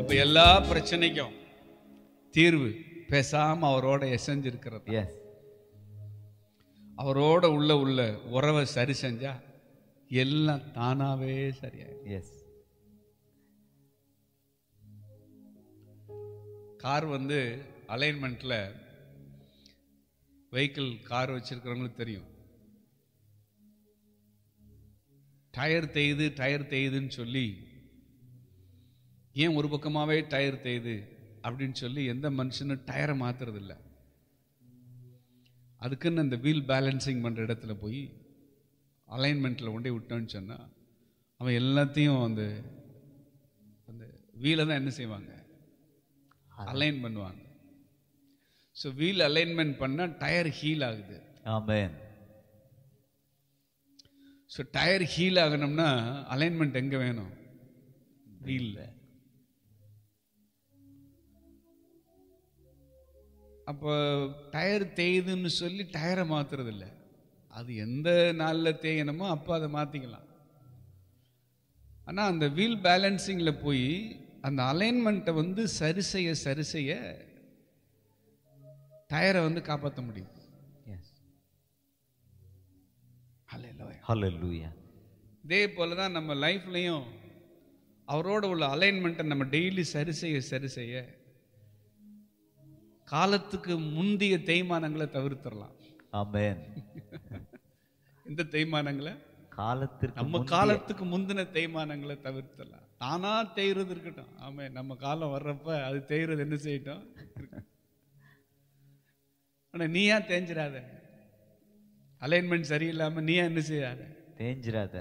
அப்ப எல்லா பிரச்சனைக்கும் தீர்வு பேசாம அவரோட எசைஞ்சிருக்கிறது எஸ் அவரோட உள்ள உள்ள உறவை சரி செஞ்சா எல்லாம் தானாவே சரியாயிடும் எஸ் கார் வந்து அலைன்மெண்ட்ல வெஹிக்கிள் கார் வச்சிருக்கிறவங்களுக்கு தெரியும் டயர் தேயுது டயர் தேயுதுன்னு சொல்லி ஏன் ஒரு பக்கமாவே டயர் தேயுது அப்படின்னு சொல்லி எந்த மனுஷனும் டயரை மாத்துறது இல்ல அதுக்குன்னு அந்த வீல் பேலன்சிங் பண்ற இடத்துல போய் அலைன்மெண்ட்ல கொண்டே விட்டோன்னு சொன்னா அவன் எல்லாத்தையும் அந்த அந்த வீலை தான் என்ன செய்வாங்க அலைன் பண்ணுவாங்க ஸோ வீல் அலைன்மெண்ட் பண்ணால் டயர் ஹீல் ஆகுது ஆமென் ஸோ டயர் ஹீல் ஆகணும்னா அலைன்மெண்ட் எங்கே வேணும் வீலில் அப்போ டயர் தேயுதுன்னு சொல்லி டயரை மாத்துறது இல்ல அது எந்த நாளில் தேயணுமோ அப்போ அதை மாற்றிக்கலாம் ஆனால் அந்த வீல் பேலன்சிங்கில் போய் அந்த அலைன்மெண்ட்டை வந்து சரி செய்ய சரி செய்ய டயரை வந்து காப்பாற்ற முடியும் எஸ் Hallelujah. ஹalleluya இதே போல தான் நம்ம லைஃப்லையும் அவரோட உள்ள அலைன்மெண்ட்டை நம்ம டெய்லி சரி செய்ய சரி செய்ய காலத்துக்கு முந்தைய தேய்மானங்களை தவிர்த்திடலாம் ஆமென் இந்த தேய்மானங்களை காலத்திற்கு நம்ம முந்தைய- காலத்துக்கு முந்தின தேய்மானங்களை தவிர்த்திடலாம் தானா தேய்றது இருக்கட்டும் ஆமே நம்ம காலம் வர்றப்ப அது தேய்றது என்ன செய்யட்டும் இருக்கட்டும். ஆனா நீயா தேஞ்சிராத அலைன்மெண்ட் சரியில்லாம நீயா என்ன செய்யாத தேஞ்சிராத